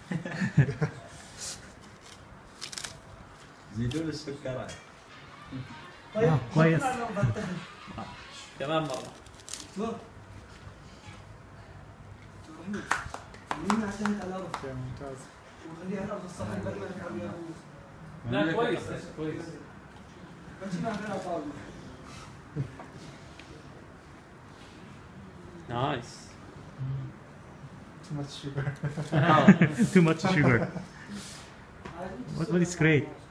زيدوا له السكرات طيب آه، كويس. حط على البطل. كمان مرة شوف. مين عشان الارض ممتاز وخليها الارض الصحيح بدل ما نلعب يا أبو. لا كويس كويس بس ما فيها طاوله نايس too much sugar آه. too much sugar what, what is great